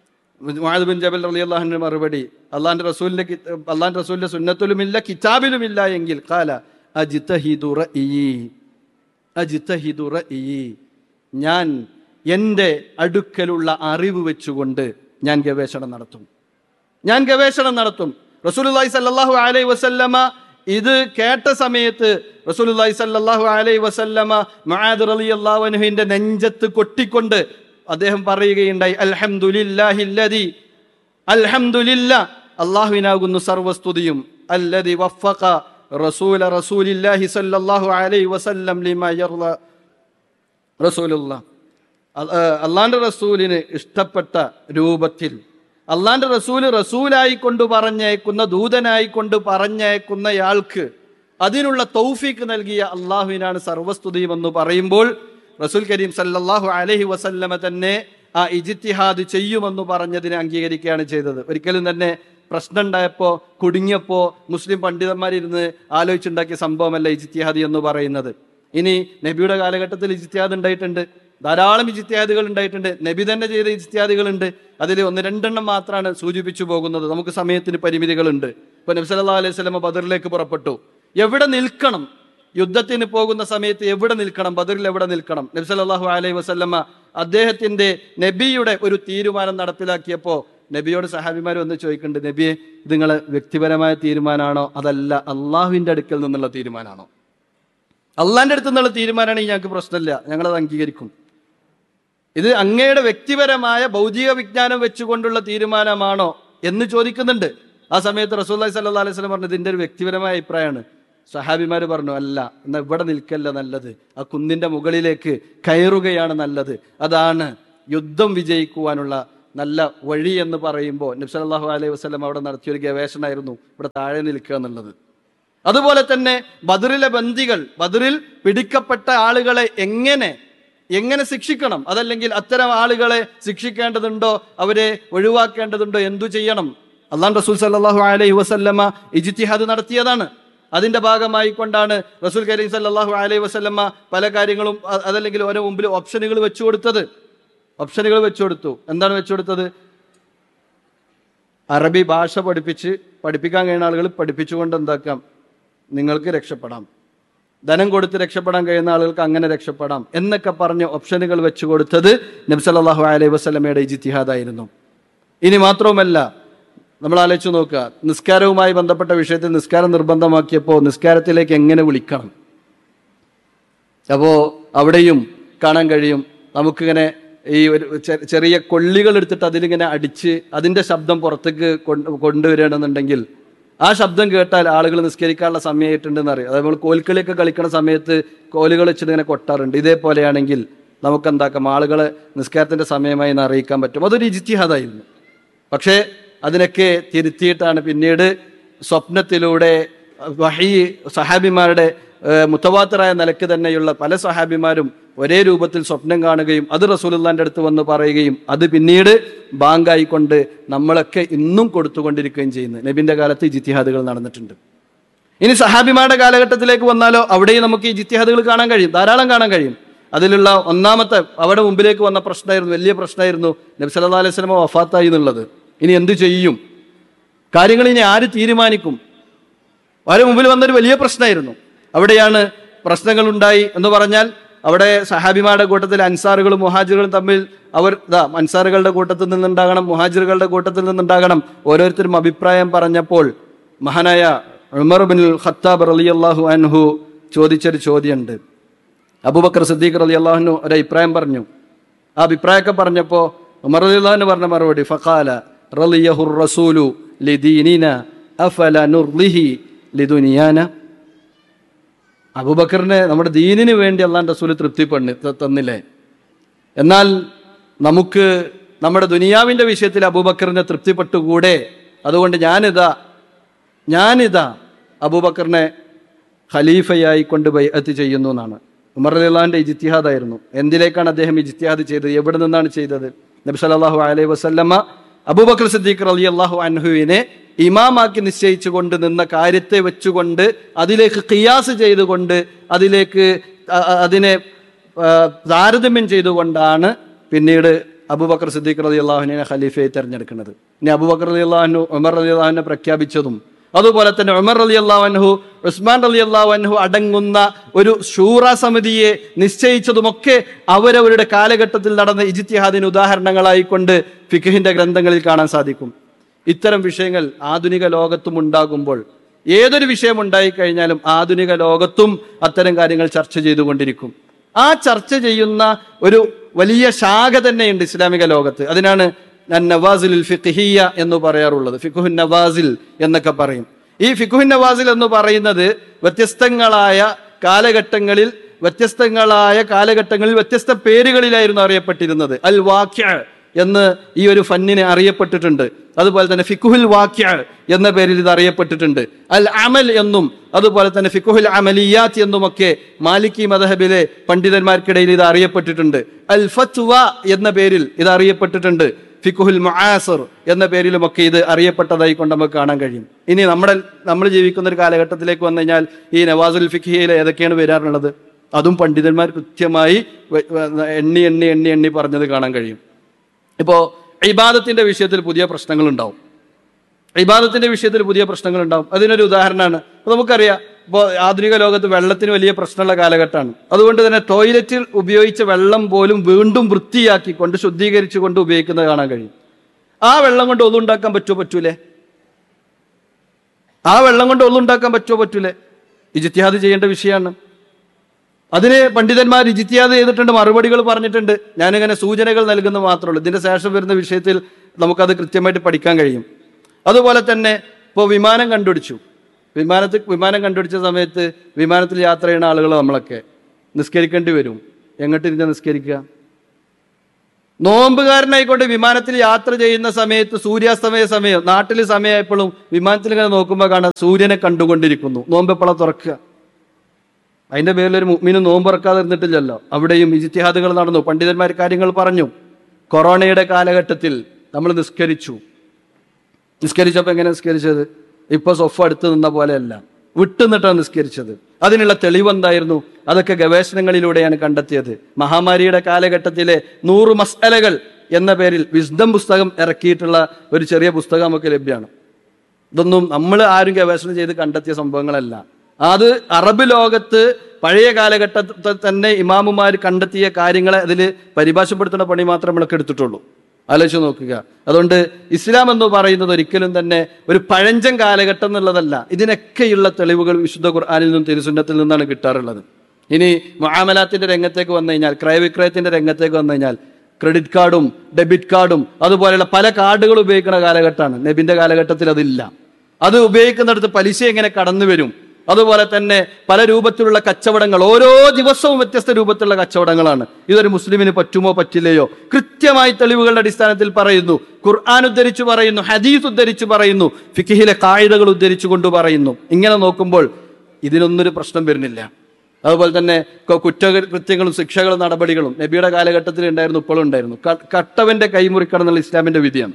മുആദ് ബിൻ ജബൽ റലി അള്ളാഹുവിന്റെ മറുപടി അള്ളാന്റെ റസൂലിന്റെ കിത- അള്ളാന്റെ റസൂലിന്റെ സുന്നത്തിലുമില്ല കിതാബിലുമില്ല എങ്കിൽ കാല അജ്തഹിദു റഅയി അജ്തഹിദു റഅയി ഞാൻ എൻ്റെ അടുക്കലുള്ള അറിവ് വെച്ചുകൊണ്ട് ഞാൻ ഗവേഷണം നടത്തും ഞാൻ ഗവേഷണം നടത്തും റസൂലുള്ളാഹി സല്ലല്ലാഹു അലൈഹി വസല്ലമ ഇത് കേട്ട സമയത്ത് റസൂലുള്ളാഹി സല്ലല്ലാഹു അലൈഹി വസല്ലമ മുആദ് റളിയല്ലാഹു അൻഹുവിന്റെ നെഞ്ചത്ത് കൊട്ടിക്കൊണ്ട് അദ്ദേഹം പറയുകയുണ്ടായി അൽഹംദുലില്ലാഹില്ലദി അൽഹംദുലില്ല അള്ളാഹുവിനാകുന്നു സർവസ്തുതിയും അല്ലദി വഫഖ റസൂല റസൂലില്ലാഹി സല്ലല്ലാഹു അലൈഹി വസല്ലം ലിമാ യർള റസൂലുള്ള അള്ളാന്റെ റസൂലിന് ഇഷ്ടപ്പെട്ട രൂപത്തിൽ അള്ളാന്റെ റസൂല് റസൂലായി കൊണ്ട് പറഞ്ഞയക്കുന്ന ദൂതനായി കൊണ്ട് പറഞ്ഞയക്കുന്നയാൾക്ക് അതിനുള്ള തൗഫീക്ക് നൽകിയ അള്ളാഹുവിനാണ് സർവസ്തുതിയും എന്ന് പറയുമ്പോൾ റസൂൽ കരീം സല്ലല്ലാഹു അലൈഹി വസല്ലമ തന്നെ ആ ഇജിത്തിഹാദ് ചെയ്യുമെന്ന് പറഞ്ഞതിനെ അംഗീകരിക്കുകയാണ് ചെയ്തത് ഒരിക്കലും തന്നെ പ്രശ്നം ഉണ്ടായപ്പോ കുടുങ്ങിയപ്പോ മുസ്ലിം പണ്ഡിതന്മാരിരുന്ന് ആലോചിച്ചുണ്ടാക്കിയ സംഭവമല്ല ഇജിത്തിഹാദ് എന്ന് പറയുന്നത് ഇനി നബിയുടെ കാലഘട്ടത്തിൽ ഇജിത്തിഹാദ് ഉണ്ടായിട്ടുണ്ട് ധാരാളം ഇജിത്യാദികൾ ഉണ്ടായിട്ടുണ്ട് നബി തന്നെ ചെയ്ത ഇജിത്യാദികളുണ്ട് അതിൽ ഒന്ന് രണ്ടെണ്ണം മാത്രമാണ് സൂചിപ്പിച്ചു പോകുന്നത് നമുക്ക് സമയത്തിന് പരിമിതികളുണ്ട് ഇപ്പൊ നബി സല്ലല്ലാഹു അലൈഹി വസല്ലമ ബദറിലേക്ക് പുറപ്പെട്ടു എവിടെ നിൽക്കണം യുദ്ധത്തിന് പോകുന്ന സമയത്ത് എവിടെ നിൽക്കണം ബദറിൽ എവിടെ നിൽക്കണം നബി സല്ലല്ലാഹു അലൈഹി വസല്ലമ അദ്ദേഹത്തിന്റെ നബിയുടെ ഒരു തീരുമാനം നടപ്പിലാക്കിയപ്പോ നബിയോട് സഹാബിമാർ വന്ന് ചോദിക്കുന്നുണ്ട് നബിയെ ഇത് നിങ്ങളെ വ്യക്തിപരമായ തീരുമാനമാണോ അതല്ല അള്ളാഹുവിന്റെ അടുക്കൽ നിന്നുള്ള തീരുമാനമാണോ അള്ളാന്റെ അടുത്ത് നിന്നുള്ള തീരുമാനമാണെങ്കിൽ ഞങ്ങൾക്ക് പ്രശ്നമില്ല ഞങ്ങളത് അംഗീകരിക്കും ഇത് അങ്ങയുടെ വ്യക്തിപരമായ ഭൗതിക വിജ്ഞാനം വെച്ചുകൊണ്ടുള്ള തീരുമാനമാണോ എന്ന് ചോദിക്കുന്നുണ്ട് ആ സമയത്ത് റസൂല്ലി സല്ലാ അലൈഹി സ്വലം പറഞ്ഞു ഇതിന്റെ ഒരു വ്യക്തിപരമായ അഭിപ്രായമാണ് സഹാബിമാര് പറഞ്ഞു അല്ല എന്നാ ഇവിടെ നിൽക്കല്ല നല്ലത് ആ കുന്നിന്റെ മുകളിലേക്ക് കയറുകയാണ് നല്ലത് അതാണ് യുദ്ധം വിജയിക്കുവാനുള്ള നല്ല വഴി എന്ന് പറയുമ്പോൾ നബ്സലാഹു അലൈഹി വസ്ലം അവിടെ നടത്തിയൊരു ഗവേഷണമായിരുന്നു ഇവിടെ താഴെ നിൽക്കുക എന്നുള്ളത് അതുപോലെ തന്നെ ബദറിലെ ബന്ദികൾ ബദറിൽ പിടിക്കപ്പെട്ട ആളുകളെ എങ്ങനെ എങ്ങനെ ശിക്ഷിക്കണം അതല്ലെങ്കിൽ അത്തരം ആളുകളെ ശിക്ഷിക്കേണ്ടതുണ്ടോ അവരെ ഒഴിവാക്കേണ്ടതുണ്ടോ എന്തു ചെയ്യണം അള്ളാൻ റസൂൽ സല്ലാഹു അലൈഹി വസല്ലമ ഇജിത്തിഹാദ് നടത്തിയതാണ് അതിന്റെ ഭാഗമായി കൊണ്ടാണ് റസൂൽ കരീം സല്ലാഹു അലൈഹി വസല്ലമ്മ പല കാര്യങ്ങളും അ- അതല്ലെങ്കിൽ ഓരോ മുമ്പിൽ ഓപ്ഷനുകൾ വെച്ചു കൊടുത്തത് ഓപ്ഷനുകൾ വെച്ചു കൊടുത്തു എന്താണ് വെച്ചു കൊടുത്തത് അറബി ഭാഷ പഠിപ്പിച്ച് പഠിപ്പിക്കാൻ കഴിയുന്ന ആളുകൾ പഠിപ്പിച്ചുകൊണ്ട് എന്താക്കാം നിങ്ങൾക്ക് രക്ഷപ്പെടാം ധനം കൊടുത്ത് രക്ഷപ്പെടാൻ കഴിയുന്ന ആളുകൾക്ക് അങ്ങനെ രക്ഷപ്പെടാം എന്നൊക്കെ പറഞ്ഞ് ഓപ്ഷനുകൾ വെച്ചു കൊടുത്തത് നബി സല്ലല്ലാഹു അലൈഹി വസല്ലമയുടെ ഇജിത്തിഹാദായിരുന്നു ഇനി മാത്രവുമല്ല നമ്മൾ ആലോചിച്ച് നോക്കുക നിസ്കാരവുമായി ബന്ധപ്പെട്ട വിഷയത്തിൽ നിസ്കാരം നിർബന്ധമാക്കിയപ്പോൾ നിസ്കാരത്തിലേക്ക് എങ്ങനെ വിളിക്കണം അപ്പോൾ അവിടെയും കാണാൻ കഴിയും നമുക്കിങ്ങനെ ഈ ഒരു ചെ- ചെറിയ കൊള്ളികൾ എടുത്തിട്ട് അതിലിങ്ങനെ അടിച്ച് അതിന്റെ ശബ്ദം പുറത്തേക്ക് കൊണ്ട് കൊണ്ടുവരികയാണെന്നുണ്ടെങ്കിൽ ആ ശബ്ദം കേട്ടാൽ ആളുകൾ നിസ്കരിക്കാനുള്ള സമയമായിട്ടുണ്ടെന്ന് അറിയാം അതായത് നമ്മൾ കോൽക്കളിയൊക്കെ കളിക്കുന്ന സമയത്ത് കോലുകൾ വെച്ചിട്ട് ഇങ്ങനെ കൊട്ടാറുണ്ട് ഇതേപോലെയാണെങ്കിൽ നമുക്ക് എന്താക്കാം ആളുകളെ നിസ്കാരത്തിന്റെ സമയമായി എന്ന് അറിയിക്കാൻ പറ്റും അതൊരു ഇജിത്തിഹാദായിരുന്നു പക്ഷേ അതിനൊക്കെ തിരുത്തിയിട്ടാണ് പിന്നീട് സ്വപ്നത്തിലൂടെ വഹി സഹാബിമാരുടെ ഏഹ്, മുത്തവാത്തറായ നിലക്ക് തന്നെയുള്ള പല സഹാബിമാരും ഒരേ രൂപത്തിൽ സ്വപ്നം കാണുകയും അത് റസൂലുള്ളാന്റെ അടുത്ത് വന്ന് പറയുകയും അത് പിന്നീട് ബാങ്കായിക്കൊണ്ട് നമ്മളൊക്കെ ഇന്നും കൊടുത്തുകൊണ്ടിരിക്കുകയും ചെയ്യുന്നു നബിന്റെ കാലത്ത് ഈ ജിത്തിഹാദുകൾ നടന്നിട്ടുണ്ട് ഇനി സഹാബിമാരുടെ കാലഘട്ടത്തിലേക്ക് വന്നാലോ അവിടെയും നമുക്ക് ഈ ജിത്തിഹാദുകൾ കാണാൻ കഴിയും ധാരാളം കാണാൻ കഴിയും അതിലുള്ള ഒന്നാമത്തെ അവിടെ മുമ്പിലേക്ക് വന്ന പ്രശ്നമായിരുന്നു വലിയ പ്രശ്നമായിരുന്നു നബി സല്ലല്ലാഹു അലൈഹി വസല്ലമ വഫാത്തായി എന്നുള്ളത് ഇനി എന്ത് ചെയ്യും കാര്യങ്ങൾ ഇനി ആര് തീരുമാനിക്കും അവരെ മുമ്പിൽ വന്നൊരു വലിയ പ്രശ്നമായിരുന്നു അവിടെയാണ് പ്രശ്നങ്ങൾ ഉണ്ടായി എന്ന് പറഞ്ഞാൽ അവിടെ സഹാബിമാരുടെ കൂട്ടത്തിൽ അൻസാറുകളും മുഹാജിറുകളും തമ്മിൽ അവർ ഇതാ അൻസാറുകളുടെ കൂട്ടത്തിൽ നിന്നുണ്ടാകണം മുഹാജിറുകളുടെ കൂട്ടത്തിൽ നിന്നുണ്ടാകണം ഓരോരുത്തരും അഭിപ്രായം പറഞ്ഞപ്പോൾ മഹാനായ ഉമർ ബിൻ ഖത്താബ് റളിയല്ലാഹു അൻഹു ചോദിച്ചൊരു ചോദ്യമുണ്ട് അബൂബക്കർ സിദ്ദീഖ് റലി അള്ളാഹുനു ഒരു അഭിപ്രായം പറഞ്ഞു ആ അഭിപ്രായമൊക്കെ പറഞ്ഞപ്പോൾ ഉമർ റലി അള്ളാഹുന് പറഞ്ഞ മറുപടി ഫഖാല റളിയഹുർ റസൂലു ലിദീനിന അഫല നുർലിഹി ലിദുനിയാന അബൂബക്കറിന് നമ്മുടെ ദീനിന് വേണ്ടി അള്ളാൻ റസൂൽ തൃപ്തിപ്പെണ് തന്നില്ലേ എന്നാൽ നമുക്ക് നമ്മുടെ ദുനിയാവിന്റെ വിഷയത്തിൽ അബൂബക്കറിനെ തൃപ്തിപ്പെട്ടുകൂടെ അതുകൊണ്ട് ഞാനിതാ ഞാനിതാ അബൂബക്കറിനെ ഖലീഫയായി കൊണ്ട് ബൈഅത്ത് ചെയ്യുന്നു എന്നാണ് ഉമർ അലിള്ളാന്റെ ഇജിത്തിഹാദായിരുന്നു എന്തിലേക്കാണ് അദ്ദേഹം ഇജിത്തിഹാദ് ചെയ്തത് എവിടെ നിന്നാണ് ചെയ്തത് നബി സല്ലല്ലാഹു അലൈഹി വസല്ലമ അബൂബക്കർ സിദ്ദീഖ് റലി അള്ളാഹു അൻഹുവിനെ ഇമാമാക്കി നിശ്ചയിച്ചു കൊണ്ട് നിന്ന കാര്യത്തെ വെച്ചുകൊണ്ട് അതിലേക്ക് ഖിയാസ് ചെയ്തുകൊണ്ട് അതിലേക്ക് അ- അ- അതിനെ ആ, താരതമ്യം ചെയ്തുകൊണ്ടാണ് പിന്നീട് അബൂബക്കർ സിദ്ദീഖ് റലി അള്ളാഹുവിനെ ഖലീഫയെ തെരഞ്ഞെടുക്കുന്നത് ഇനി അബൂബക്കർ റലി അള്ളാഹു ഉമർ റലി അള്ളാഹുവിനെ പ്രഖ്യാപിച്ചതും അതുപോലെ തന്നെ ഉമർ അലി അള്ളാഹു ഉസ്മാൻ അലി അള്ളാഹു അടങ്ങുന്ന ഒരു ഷൂറ സമിതിയെ നിശ്ചയിച്ചതുമൊക്കെ അവരവരുടെ കാലഘട്ടത്തിൽ നടന്ന ഇജിത്തിഹാദിന് ഉദാഹരണങ്ങളായിക്കൊണ്ട് ഫിഖിന്റെ ഗ്രന്ഥങ്ങളിൽ കാണാൻ സാധിക്കും ഇത്തരം വിഷയങ്ങൾ ആധുനിക ലോകത്തും ഉണ്ടാകുമ്പോൾ ഏതൊരു വിഷയം ഉണ്ടായിക്കഴിഞ്ഞാലും ആധുനിക ലോകത്തും അത്തരം കാര്യങ്ങൾ ചർച്ച ചെയ്തുകൊണ്ടിരിക്കും ആ ചർച്ച ചെയ്യുന്ന ഒരു വലിയ ശാഖ തന്നെയുണ്ട് ഇസ്ലാമിക ലോകത്ത് അതിനാണ് ഞാൻ നവാസിൽ ഫിഖ്ഹിയ എന്ന് പറയാറുള്ളത് ഫിഖുഹുൻ നവാസിൽ എന്നൊക്കെ പറയും ഈ ഫിഖുഹുൻ നവാസിൽ എന്ന് പറയുന്നത് വ്യത്യസ്തങ്ങളായ കാലഘട്ടങ്ങളിൽ വ്യത്യസ്തങ്ങളായ കാലഘട്ടങ്ങളിൽ വ്യത്യസ്ത പേരുകളിലായിരുന്നു അറിയപ്പെട്ടിരുന്നത് അൽ വാക്യ എന്ന് ഈ ഒരു ഫന്നിന് അറിയപ്പെട്ടിട്ടുണ്ട് അതുപോലെ തന്നെ ഫിക്കുഹുൽ വാക്യ എന്ന പേരിൽ ഇത് അറിയപ്പെട്ടിട്ടുണ്ട് അൽ അമൽ എന്നും അതുപോലെ തന്നെ ഫിക്കുഹുൽ അമലിയാത്ത് എന്നുമൊക്കെ മാലിക്കി മദഹബിലെ പണ്ഡിതന്മാർക്കിടയിൽ ഇത് അറിയപ്പെട്ടിട്ടുണ്ട് അൽ ഫത്വ എന്ന പേരിൽ ഇത് അറിയപ്പെട്ടിട്ടുണ്ട് ഫിക്കുഹുൽ മുആസർ എന്ന പേരിലുമൊക്കെ ഇത് അറിയപ്പെട്ടതായി കൊണ്ട് നമുക്ക് കാണാൻ കഴിയും ഇനി നമ്മുടെ നമ്മൾ ജീവിക്കുന്ന ഒരു കാലഘട്ടത്തിലേക്ക് വന്നു കഴിഞ്ഞാൽ ഈ നവാസുൽ ഫിഖിയയിൽ ഏതൊക്കെയാണ് വരാറുള്ളത് അതും പണ്ഡിതന്മാർ കൃത്യമായി വ- വ- എണ്ണി എണ്ണി എണ്ണി എണ്ണി പറഞ്ഞത് കാണാൻ കഴിയും ഇപ്പോൾ ഇബാദത്തിന്റെ വിഷയത്തിൽ പുതിയ പ്രശ്നങ്ങൾ ഉണ്ടാവും ഇബാദത്തിന്റെ വിഷയത്തിൽ പുതിയ പ്രശ്നങ്ങൾ ഉണ്ടാവും അതിനൊരു ഉദാഹരണമാണ് അപ്പൊ നമുക്കറിയാം ഇപ്പോൾ ആധുനിക ലോകത്ത് വെള്ളത്തിന് വലിയ പ്രശ്നമുള്ള കാലഘട്ടമാണ് അതുകൊണ്ട് തന്നെ ടോയ്ലറ്റിൽ ഉപയോഗിച്ച വെള്ളം പോലും വീണ്ടും വൃത്തിയാക്കിക്കൊണ്ട് ശുദ്ധീകരിച്ചുകൊണ്ട് ഉപയോഗിക്കുന്നത് കാണാൻ കഴിയും ആ വെള്ളം കൊണ്ട് ഒന്നുണ്ടാക്കാൻ പറ്റുമോ പറ്റൂലേ ആ വെള്ളം കൊണ്ട് ഒന്നുണ്ടാക്കാൻ പറ്റുമോ പറ്റൂലേ ഇജിത്യാദ് ചെയ്യേണ്ട വിഷയമാണ് അതിന് പണ്ഡിതന്മാർ ഇജിത്യാദ് ചെയ്തിട്ടുണ്ട് മറുപടികൾ പറഞ്ഞിട്ടുണ്ട് ഞാനിങ്ങനെ സൂചനകൾ നൽകുന്നത് മാത്രമേ ഉള്ളൂ ഇതിന്റെ ശേഷം വരുന്ന വിഷയത്തിൽ നമുക്കത് കൃത്യമായിട്ട് പഠിക്കാൻ കഴിയും അതുപോലെ തന്നെ ഇപ്പോൾ വിമാനം കണ്ടുപിടിച്ചു വിമാനത്തിൽ വിമാനം കണ്ടുപിടിച്ച സമയത്ത് വിമാനത്തിൽ യാത്ര ചെയ്യുന്ന ആളുകൾ നമ്മളൊക്കെ നിസ്കരിക്കേണ്ടി വരും എങ്ങോട്ട് ഇരുന്ന് നിസ്കരിക്കുക നോമ്പുകാരനായിക്കൊണ്ട് വിമാനത്തിൽ യാത്ര ചെയ്യുന്ന സമയത്ത് സൂര്യാസ്തമയ സമയം നാട്ടിൽ സമയമായപ്പോഴും വിമാനത്തിൽ ഇങ്ങനെ നോക്കുമ്പോൾ കാണാം സൂര്യനെ കണ്ടുകൊണ്ടിരിക്കുന്നു നോമ്പ് എപ്പോഴാ തുറക്കുക അതിന്റെ പേരിൽ ഒരു മുഅ്മിനും നോമ്പ് തുറക്കാതെ ഇരുന്നിട്ടില്ലല്ലോ അവിടെയും ഇജിത്തിഹാദുകൾ നടന്നു പണ്ഡിതന്മാർ കാര്യങ്ങൾ പറഞ്ഞു കൊറോണയുടെ കാലഘട്ടത്തിൽ നമ്മൾ നിസ്കരിച്ചു നിസ്കരിച്ചപ്പോൾ എങ്ങനെ നിസ്കരിച്ചത് ഇപ്പൊ സൊഫ് അടുത്ത് നിന്ന പോലെയല്ല വിട്ടുനിന്നിട്ടാണ് നിസ്കരിച്ചത് അതിനുള്ള തെളിവെന്തായിരുന്നു അതൊക്കെ ഗവേഷണങ്ങളിലൂടെയാണ് കണ്ടെത്തിയത് മഹാമാരിയുടെ കാലഘട്ടത്തിലെ നൂറ് മസ്അലകൾ എന്ന പേരിൽ വിസ്ഡം പുസ്തകം ഇറക്കിയിട്ടുള്ള ഒരു ചെറിയ പുസ്തകം നമുക്ക് ലഭ്യമാണ് ഇതൊന്നും നമ്മൾ ആരും ഗവേഷണം ചെയ്ത് കണ്ടെത്തിയ സംഭവങ്ങളല്ല അത് അറബ് ലോകത്ത് പഴയ കാലഘട്ടത്തിൽ തന്നെ ഇമാമുമാർ കണ്ടെത്തിയ കാര്യങ്ങളെ അതിൽ പരിഭാഷപ്പെടുത്തുന്ന പണി മാത്രമേ നമ്മളൊക്കെ എടുത്തിട്ടുള്ളൂ ആലോചിച്ച് നോക്കുക അതുകൊണ്ട് ഇസ്ലാം എന്ന് പറയുന്നത് ഒരിക്കലും തന്നെ ഒരു പഴഞ്ചൻ കാലഘട്ടം എന്നുള്ളതല്ല ഇതിനൊക്കെയുള്ള തെളിവുകൾ വിശുദ്ധ ഖുർആാനിൽ നിന്നും തിരുസുന്നത്തിൽ നിന്നാണ് കിട്ടാറുള്ളത് ഇനി മുആമലാത്തിന്റെ രംഗത്തേക്ക് വന്നു കഴിഞ്ഞാൽ ക്രയവിക്രയത്തിന്റെ രംഗത്തേക്ക് വന്നു കഴിഞ്ഞാൽ ക്രെഡിറ്റ് കാർഡും ഡെബിറ്റ് കാർഡും അതുപോലെയുള്ള പല കാർഡുകൾ ഉപയോഗിക്കുന്ന കാലഘട്ടമാണ് നബിന്റെ കാലഘട്ടത്തിൽ അതില്ല അത് ഉപയോഗിക്കുന്നിടത്ത് പലിശ എങ്ങനെ കടന്നു വരും അതുപോലെ തന്നെ പല രൂപത്തിലുള്ള കച്ചവടങ്ങൾ ഓരോ ദിവസവും വ്യത്യസ്ത രൂപത്തിലുള്ള കച്ചവടങ്ങളാണ് ഇതൊരു മുസ്ലിമിന് പറ്റുമോ പറ്റില്ലയോ കൃത്യമായി തെളിവുകളുടെ അടിസ്ഥാനത്തിൽ പറയുന്നു ഖുർആൻ ഉദ്ധരിച്ചു പറയുന്നു ഹദീസ് ഉദ്ധരിച്ചു പറയുന്നു ഫിഖിഹിലെ കായികകൾ ഉദ്ധരിച്ചുകൊണ്ട് പറയുന്നു ഇങ്ങനെ നോക്കുമ്പോൾ ഇതിനൊന്നൊരു പ്രശ്നം വരുന്നില്ല അതുപോലെ തന്നെ ക- കുറ്റകൃത്യങ്ങളും ശിക്ഷകളും നടപടികളും നബിയുടെ കാലഘട്ടത്തിൽ ഉണ്ടായിരുന്നു ഇപ്പോഴും ഉണ്ടായിരുന്നു ക- കട്ടവന്റെ കൈമുറിക്കണം എന്നുള്ള ഇസ്ലാമിന്റെ വിധിയാണ്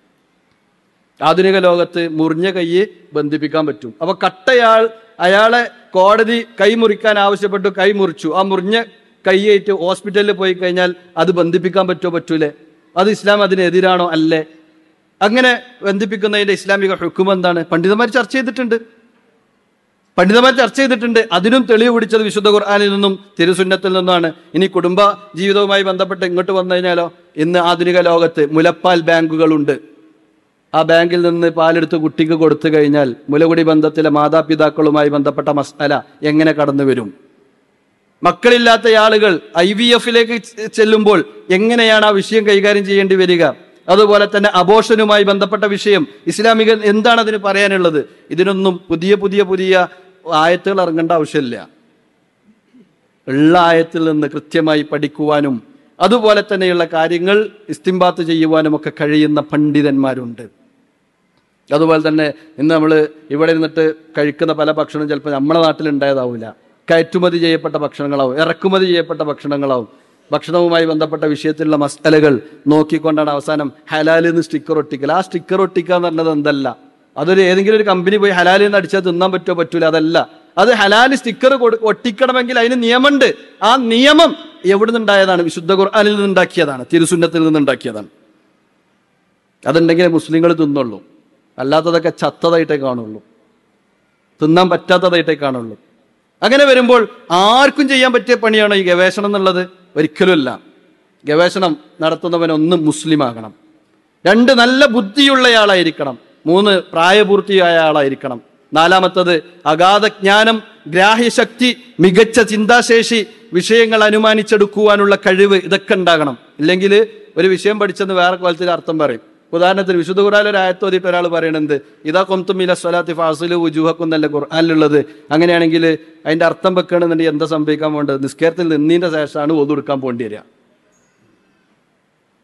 ആധുനിക ലോകത്ത് മുറിഞ്ഞ കൈയെ ബന്ധിപ്പിക്കാൻ പറ്റും അപ്പൊ കട്ടയാൾ അയാളെ കോടതി കൈ മുറിക്കാൻ ആവശ്യപ്പെട്ടു കൈ മുറിച്ചു ആ മുറിഞ്ഞ കൈയായിട്ട് ഹോസ്പിറ്റലിൽ പോയി കഴിഞ്ഞാൽ അത് ബന്ധിപ്പിക്കാൻ പറ്റുമോ പറ്റൂലേ അത് ഇസ്ലാം അതിനെതിരാണോ അല്ലേ അങ്ങനെ ബന്ധിപ്പിക്കുന്നതിന്റെ ഇസ്ലാമിക ഹുക്കും എന്താണ് പണ്ഡിതന്മാർ ചർച്ച ചെയ്തിട്ടുണ്ട് പണ്ഡിതന്മാർ ചർച്ച ചെയ്തിട്ടുണ്ട് അതിനും തെളിവ് പിടിച്ചത് വിശുദ്ധ ഖുർആാനിൽ നിന്നും തിരുസുന്നത്തിൽ നിന്നുമാണ് ഇനി കുടുംബ ജീവിതവുമായി ബന്ധപ്പെട്ട് ഇങ്ങോട്ട് വന്നു കഴിഞ്ഞാലോ ഇന്ന് ആധുനിക ലോകത്ത് മുലപ്പാൽ ബാങ്കുകളുണ്ട് ആ ബാങ്കിൽ നിന്ന് പാലെടുത്ത് കുട്ടിക്ക് കൊടുത്തു കഴിഞ്ഞാൽ മുലകുടി ബന്ധത്തിലെ മാതാപിതാക്കളുമായി ബന്ധപ്പെട്ട മസാല എങ്ങനെ കടന്നു വരും മക്കളില്ലാത്ത ആളുകൾ ഐ വി എഫിലേക്ക് ചെല്ലുമ്പോൾ എങ്ങനെയാണ് ആ വിഷയം കൈകാര്യം ചെയ്യേണ്ടി വരിക അതുപോലെ തന്നെ അബോഷനുമായി ബന്ധപ്പെട്ട വിഷയം ഇസ്ലാമിക എന്താണ് അതിന് പറയാനുള്ളത് ഇതിനൊന്നും പുതിയ പുതിയ പുതിയ ആയത്തുകൾ ഇറങ്ങേണ്ട ആവശ്യമില്ല ഉള്ള ആയത്തിൽ നിന്ന് കൃത്യമായി പഠിക്കുവാനും അതുപോലെ തന്നെയുള്ള കാര്യങ്ങൾ ഇസ്തിംബാത്ത് ചെയ്യുവാനും ഒക്കെ കഴിയുന്ന പണ്ഡിതന്മാരുണ്ട് അതുപോലെ തന്നെ ഇന്ന് നമ്മൾ ഇവിടെ ഇരുന്നിട്ട് കഴിക്കുന്ന പല ഭക്ഷണം ചിലപ്പോൾ നമ്മുടെ നാട്ടിൽ ഉണ്ടായതാവില്ല കയറ്റുമതി ചെയ്യപ്പെട്ട ഭക്ഷണങ്ങളാവും ഇറക്കുമതി ചെയ്യപ്പെട്ട ഭക്ഷണങ്ങളാവും ഭക്ഷണവുമായി ബന്ധപ്പെട്ട വിഷയത്തിലുള്ള മസാലകൾ നോക്കിക്കൊണ്ടാണ് അവസാനം ഹലാലിൽ നിന്ന് സ്റ്റിക്കർ ഒട്ടിക്കൽ ആ സ്റ്റിക്കർ ഒട്ടിക്കുക എന്ന് പറഞ്ഞത് എന്തല്ല അതൊരു ഏതെങ്കിലും ഒരു കമ്പനി പോയി ഹലാലിൽ നിന്ന് അടിച്ചാൽ തിന്നാൻ പറ്റുമോ പറ്റൂല അതല്ല അത് ഹലാൽ സ്റ്റിക്കർ ഒട്ടിക്കണമെങ്കിൽ അതിന് നിയമമുണ്ട് ആ നിയമം എവിടെ നിന്നുണ്ടായതാണ് വിശുദ്ധ ഖുർആാനിൽ നിന്നുണ്ടാക്കിയതാണ് തിരുസുന്നത്തിൽ നിന്നുണ്ടാക്കിയതാണ് അതുണ്ടെങ്കിലേ മുസ്ലിങ്ങൾ തിന്നുള്ളൂ അല്ലാത്തതൊക്കെ ചത്തതായിട്ടേ കാണുള്ളൂ തിന്നാൻ പറ്റാത്തതായിട്ടേ കാണുള്ളൂ അങ്ങനെ വരുമ്പോൾ ആർക്കും ചെയ്യാൻ പറ്റിയ പണിയാണോ ഈ ഗവേഷണം എന്നുള്ളത് ഒരിക്കലുമല്ല ഗവേഷണം നടത്തുന്നവൻ ഒന്ന് മുസ്ലിം ആകണം രണ്ട് നല്ല ബുദ്ധിയുള്ളയാളായിരിക്കണം മൂന്ന് പ്രായപൂർത്തിയായ ആളായിരിക്കണം നാലാമത്തത് അഗാധ ജ്ഞാനം ഗ്രാഹ്യശക്തി മികച്ച ചിന്താശേഷി വിഷയങ്ങൾ അനുമാനിച്ചെടുക്കുവാനുള്ള കഴിവ് ഇതൊക്കെ ഉണ്ടാകണം ഇല്ലെങ്കിൽ ഒരു വിഷയം പഠിച്ചെന്ന് വേറെ കോലത്തിൽ അർത്ഥം പറയും ഉദാഹരണത്തിന് വിശുദ്ധ ഖുറാൻ ഒരു ആയത്ത് ഓതിയിട്ട് ഒരാൾ പറയണത് ഇതാ കൊന്തുമില സ്വലാത്തി ഫാസിലു ഉജുഹക്കും എന്നല്ല ഖുർആാനിലുള്ളത് അങ്ങനെയാണെങ്കിൽ അതിന്റെ അർത്ഥം വെക്കണമെന്നുണ്ടെങ്കിൽ എന്താ സംഭവിക്കാൻ പോകേണ്ടത് നിസ്കാരത്തിൽ നിന്നതിന്റെ ശേഷമാണ് ഒതു എടുക്കാൻ പോകേണ്ടി വരിക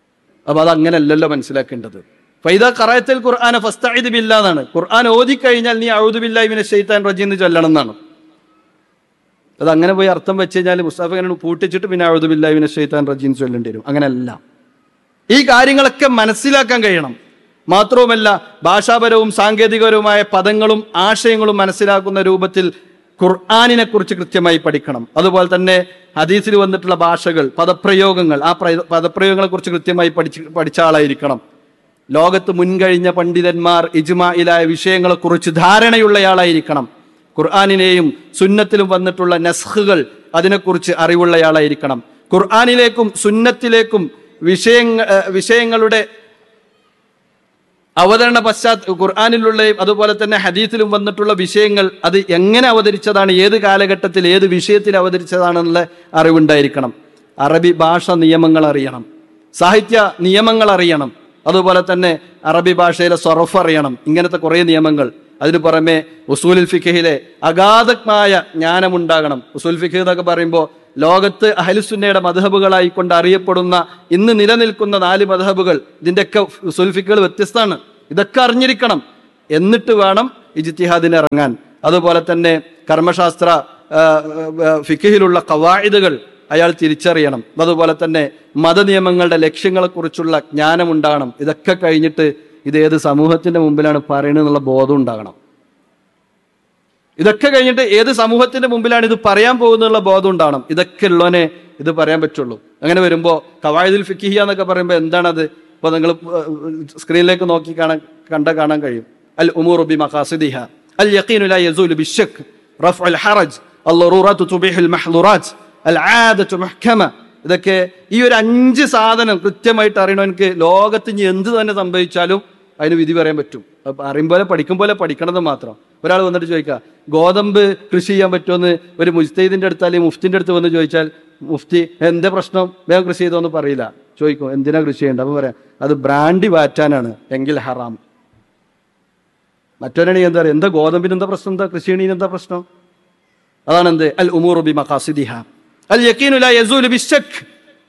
അപ്പൊ അത് അങ്ങനെയല്ലല്ലോ മനസ്സിലാക്കേണ്ടത് ഫൈദ ഖറായത്തിൽ ഖുർആന ഫസ്തഇദ് ബില്ല എന്നാണ് ഖുർആൻ ഓതി കഴിഞ്ഞാൽ നീ ഔദു ബില്ലാഹി മിനശ് ശൈത്താൻ റജീം എന്ന് ചൊല്ലണം എന്നാണ് അത് അങ്ങനെ പോയി അർത്ഥം വെച്ച് കഴിഞ്ഞാൽ മുസ്താഫ ഇങ്ങനെ പൂട്ടിച്ചിട്ട് പിന്നെ ഔദു ബില്ലാഹി മിനശ് ശൈത്താൻ റജീം എന്ന് ചൊല്ലേണ്ടി വരും അങ്ങനെയല്ല ഈ കാര്യങ്ങളൊക്കെ മനസ്സിലാക്കാൻ കഴിയണം മാത്രവുമല്ല ഭാഷാപരവും സാങ്കേതികപരവുമായ പദങ്ങളും ആശയങ്ങളും മനസ്സിലാക്കുന്ന രൂപത്തിൽ ഖുർആാനിനെ കുറിച്ച് കൃത്യമായി പഠിക്കണം അതുപോലെ തന്നെ ഹദീസിൽ വന്നിട്ടുള്ള ഭാഷകൾ പദപ്രയോഗങ്ങൾ ആ പ്രയ- പദപ്രയോഗങ്ങളെ കുറിച്ച് കൃത്യമായി പഠിച്ച് പഠിച്ച ആളായിരിക്കണം ലോകത്ത് മുൻകഴിഞ്ഞ പണ്ഡിതന്മാർ ഇജ്മായിലായ വിഷയങ്ങളെക്കുറിച്ച് ധാരണയുള്ളയാളായിരിക്കണം ഖുർആാനിനെയും സുന്നത്തിലും വന്നിട്ടുള്ള നസ്ഹുകൾ അതിനെക്കുറിച്ച് അറിവുള്ളയാളായിരിക്കണം ഖുർആാനിലേക്കും സുന്നത്തിലേക്കും വിഷയങ്ങ ഏഹ് വിഷയങ്ങളുടെ അവതരണ പശ്ചാത്ത ഖുർആാനിലുള്ളയും അതുപോലെ തന്നെ ഹദീസിലും വന്നിട്ടുള്ള വിഷയങ്ങൾ അത് എങ്ങനെ അവതരിച്ചതാണ് ഏത് കാലഘട്ടത്തിൽ ഏത് വിഷയത്തിൽ അവതരിച്ചതാണെന്നുള്ള അറിവുണ്ടായിരിക്കണം അറബി ഭാഷ നിയമങ്ങൾ അറിയണം സാഹിത്യ നിയമങ്ങൾ അറിയണം അതുപോലെ തന്നെ അറബി ഭാഷയിലെ സൊറഫ് അറിയണം ഇങ്ങനത്തെ കുറേ നിയമങ്ങൾ അതിനു പുറമെ ഉസൂലുൽ ഫിഖഹിലെ അഗാധമായ ജ്ഞാനമുണ്ടാകണം ഉസൂൽ ഫിഖ് എന്നൊക്കെ പറയുമ്പോൾ ലോകത്ത് അഹലുസുന്നയുടെ മധബുകളായി കൊണ്ട് അറിയപ്പെടുന്ന ഇന്ന് നിലനിൽക്കുന്ന നാല് മധബുകൾ ഇതിൻ്റെയൊക്കെ ഉസൂൽ ഫിഖുകൾ വ്യത്യസ്തമാണ് ഇതൊക്കെ അറിഞ്ഞിരിക്കണം എന്നിട്ട് വേണം ഇജ്തിഹാദിന് ഇറങ്ങാൻ അതുപോലെ തന്നെ കർമ്മശാസ്ത്ര ആ, ആ, ഫിഖഹിലുള്ള കവായിദുകൾ അയാൾ തിരിച്ചറിയണം അതുപോലെ തന്നെ മതനിയമങ്ങളുടെ ലക്ഷ്യങ്ങളെക്കുറിച്ചുള്ള ജ്ഞാനമുണ്ടാകണം ഇതൊക്കെ കഴിഞ്ഞിട്ട് ഇത് ഏത് സമൂഹത്തിന്റെ മുമ്പിലാണ് പറയുന്നത് എന്നുള്ള ബോധം ഉണ്ടാകണം ഇതൊക്കെ കഴിഞ്ഞിട്ട് ഏത് സമൂഹത്തിന്റെ മുമ്പിലാണ് ഇത് പറയാൻ പോകുന്നുള്ള ബോധം ഉണ്ടാവണം ഇതൊക്കെ ഉള്ളവനെ ഇത് പറയാൻ പറ്റുള്ളൂ അങ്ങനെ വരുമ്പോ കവായതുൽ ഫിക്കിഹിയ എന്നൊക്കെ പറയുമ്പോൾ എന്താണത് ഇപ്പൊ നിങ്ങൾ സ്ക്രീനിലേക്ക് നോക്കി കാണാൻ കണ്ട കാണാൻ കഴിയും അൽ ഉമൂർ ബി മഖാസിദിഹ അൽ യഖീനു ലാ യസൂലു ബിശ്ശക് റഫ്ഉ അൽ ഹറജ് الضرورات تبيح المحظورات العادة محكمة ഇതൊക്കെ ഈ ഒരു അഞ്ച് സാധനം കൃത്യമായിട്ട് അറിയണമെനിക്ക് ലോകത്ത് ഇനി എന്ത് തന്നെ സംഭവിച്ചാലും അതിന് വിധി പറയാൻ പറ്റും അപ്പൊ അറിയും പോലെ പഠിക്കും പോലെ പഠിക്കണമെന്ന് മാത്രം ഒരാൾ വന്നിട്ട് ചോദിക്കുക ഗോതമ്പ് കൃഷി ചെയ്യാൻ പറ്റുമെന്ന് ഒരു മുജ്തൈദിന്റെ അടുത്ത് അല്ലെങ്കിൽ മുഫ്തിന്റെ അടുത്ത് വന്ന് ചോദിച്ചാൽ മുഫ്തി എന്താ പ്രശ്നം വേഗം കൃഷി ചെയ്തോന്ന് പറയില്ല ചോദിക്കും എന്തിനാ കൃഷി ചെയ്യേണ്ടത് അപ്പൊ പറയാം അത് ബ്രാൻഡി വാറ്റാനാണ് എങ്കിൽ ഹറാം മറ്റൊരാണെങ്കിൽ എന്താ പറയുക എന്താ ഗോതമ്പിന് എന്താ പ്രശ്നം എന്താ കൃഷി ചെയ്യണീന് എന്താ പ്രശ്നം അതാണ് എന്ത് അൽ ഉമൂർ ബി മഖാസിദിഹ അൽ യഖീനു ലാ യസൂലു ബിശ്ശക്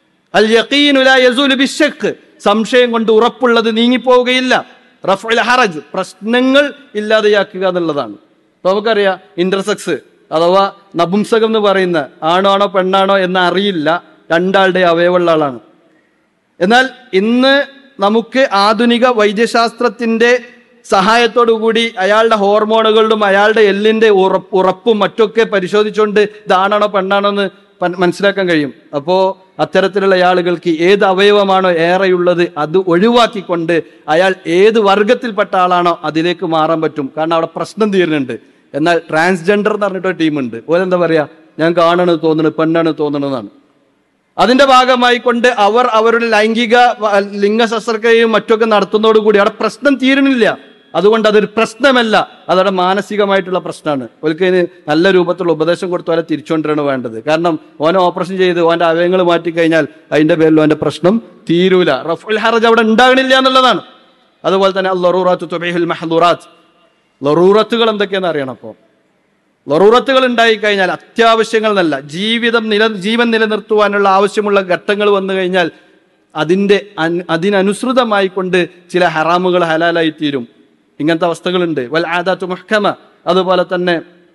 അൽ യഖീനു ലാ യസൂലു ബിശ്ശക് സംശയം കൊണ്ട് ഉറപ്പുള്ളത് നീങ്ങിപ്പോവുകയില്ല റഫ്ഉൽ ഹറജ് പ്രശ്നങ്ങൾ ഇല്ലാതെയാക്കുക എന്നുള്ളതാണ് ഇപ്പൊ നമുക്കറിയാം ഇന്റർസെക്സ് അഥവാ നപുംസകം എന്ന് പറയുന്ന ആണാണോ പെണ്ണാണോ എന്ന് അറിയില്ല രണ്ടാളുടെ അവയവമുള്ള ആളാണ് എന്നാൽ ഇന്ന് നമുക്ക് ആധുനിക വൈദ്യശാസ്ത്രത്തിന്റെ സഹായത്തോടു കൂടി അയാളുടെ ഹോർമോണുകളുടെ അയാളുടെ എല്ലിന്റെ ഉറപ്പ് ഉറപ്പും മറ്റൊക്കെ പരിശോധിച്ചുകൊണ്ട് ഇതാണാണോ പെണ്ണാണോ എന്ന് പ- മനസ്സിലാക്കാൻ കഴിയും അപ്പോ അത്തരത്തിലുള്ള ആളുകൾക്ക് ഏത് അവയവമാണോ ഏറെയുള്ളത് അത് ഒഴിവാക്കിക്കൊണ്ട് അയാൾ ഏത് വർഗത്തിൽപ്പെട്ട ആളാണോ അതിലേക്ക് മാറാൻ പറ്റും കാരണം അവിടെ പ്രശ്നം തീരുന്നുണ്ട് എന്നാൽ ട്രാൻസ്ജെൻഡർ എന്ന് പറഞ്ഞിട്ടൊരു ടീമുണ്ട് ഓരെന്താ പറയാ ഞാൻ കാണണ് തോന്നുന്നു പെണ്ണാണ് തോന്നണെന്നാണ് അതിന്റെ ഭാഗമായി കൊണ്ട് അവർ അവരുടെ ലൈംഗിക വ- ലിംഗ ശസ്ത്രക്രിയയും മറ്റൊക്കെ നടത്തുന്നതോടുകൂടി അവിടെ പ്രശ്നം തീരണില്ല അതുകൊണ്ട് അതൊരു പ്രശ്നമല്ല അതവിടെ മാനസികമായിട്ടുള്ള പ്രശ്നമാണ് അവർക്ക് ഇതിന് നല്ല രൂപത്തിലുള്ള ഉപദേശം കൊടുത്ത് അവരെ തിരിച്ചുകൊണ്ടിരാണ് വേണ്ടത് കാരണം ഓനെ ഓപ്പറേഷൻ ചെയ്ത് ഓന്റെ അവയവങ്ങൾ മാറ്റി കഴിഞ്ഞാൽ അതിന്റെ പേരിൽ ഓന്റെ പ്രശ്നം തീരൂല റഫുൽ ഹറജ് അവിടെ ഉണ്ടാകണില്ല എന്നുള്ളതാണ് അതുപോലെ തന്നെ ലറൂറാത്ത് തുബൈഹുൽ മഹദൂറാത്ത് ലറൂറത്തുകൾ എന്തൊക്കെയാണെന്ന് അറിയണം അപ്പോൾ ലറൂറത്തുകൾ ഉണ്ടായി കഴിഞ്ഞാൽ അത്യാവശ്യങ്ങൾ എന്നല്ല ജീവിതം നില ജീവൻ നിലനിർത്തുവാനുള്ള ആവശ്യമുള്ള ഘട്ടങ്ങൾ വന്നു കഴിഞ്ഞാൽ അതിൻ്റെ അൻ- അതിനനുസൃതമായി കൊണ്ട് ചില ഹറാമുകൾ ഹലാലായി തീരും ഇങ്ങനത്തെ അവസ്ഥകളുണ്ട് വൽ ആദാത്തു മുഹ്കമ അതുപോലെ തന്നെ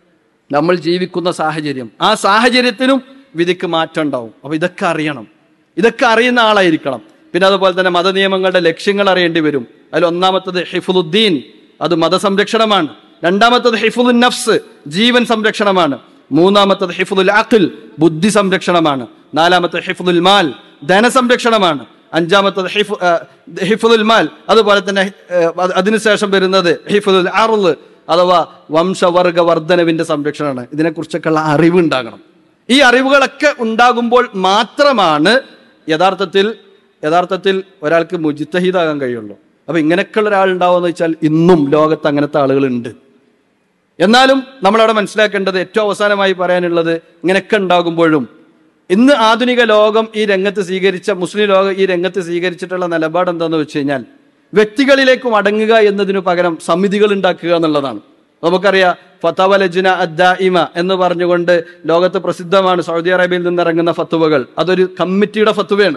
നമ്മൾ ജീവിക്കുന്ന സാഹചര്യം ആ സാഹചര്യത്തിനും വിധിക്ക് മാറ്റം ഉണ്ടാവും അപ്പൊ ഇതൊക്കെ അറിയണം ഇതൊക്കെ അറിയുന്ന ആളായിരിക്കണം പിന്നെ അതുപോലെ തന്നെ മതനിയമങ്ങളുടെ ലക്ഷ്യങ്ങൾ അറിയേണ്ടി വരും അതിൽ ഒന്നാമത്തത് ഹിഫുദ്ദീൻ അത് മതസംരക്ഷണമാണ് രണ്ടാമത്തത് ഹിഫുൽ നഫ്സ് ജീവൻ സംരക്ഷണമാണ് മൂന്നാമത്തത് ഹിഫുൽ അഖിൽ ബുദ്ധി സംരക്ഷണമാണ് നാലാമത്തത് ഹിഫുൽ മാൽ ധനസംരക്ഷണമാണ് അഞ്ചാമത്തത് ഹിഫു ആ, ഹിഫുൽ മാൽ അതുപോലെ തന്നെ ആ, അത് അതിനുശേഷം വരുന്നത് ഹിഫുൽ അറുള് അഥവാ വംശവർഗ വർധനവിന്റെ സംരക്ഷണമാണ് ഇതിനെക്കുറിച്ചൊക്കെയുള്ള അറിവ് ഉണ്ടാകണം ഈ അറിവുകളൊക്കെ ഉണ്ടാകുമ്പോൾ മാത്രമാണ് യഥാർത്ഥത്തിൽ യഥാർത്ഥത്തിൽ ഒരാൾക്ക് മുജിത്തഹീദാകാൻ കഴിയുള്ളൂ അപ്പൊ ഇങ്ങനെയൊക്കെയുള്ള ഒരാൾ ഉണ്ടാവുമെന്ന് വെച്ചാൽ ഇന്നും ലോകത്ത് അങ്ങനത്തെ ആളുകളുണ്ട് എന്നാലും നമ്മളവിടെ മനസ്സിലാക്കേണ്ടത് ഏറ്റവും അവസാനമായി പറയാനുള്ളത് ഇങ്ങനെയൊക്കെ ഉണ്ടാകുമ്പോഴും ഇന്ന് ആധുനിക ലോകം ഈ രംഗത്ത് സ്വീകരിച്ച മുസ്ലിം ലോകം ഈ രംഗത്ത് സ്വീകരിച്ചിട്ടുള്ള നിലപാട് എന്താണെന്ന് വെച്ച് കഴിഞ്ഞാൽ വ്യക്തികളിലേക്ക് മടങ്ങുക എന്നതിനു പകരം സമിതികൾ ഉണ്ടാക്കുക എന്നുള്ളതാണ് നമുക്കറിയാം ഫത്തവ ലജ്ന അദ്ദായിമ എന്ന് പറഞ്ഞുകൊണ്ട് ലോകത്ത് പ്രസിദ്ധമാണ് സൗദി അറേബ്യയിൽ നിന്ന് ഇറങ്ങുന്ന ഫത്തുവകൾ അതൊരു കമ്മിറ്റിയുടെ ഫത്തുവയാണ്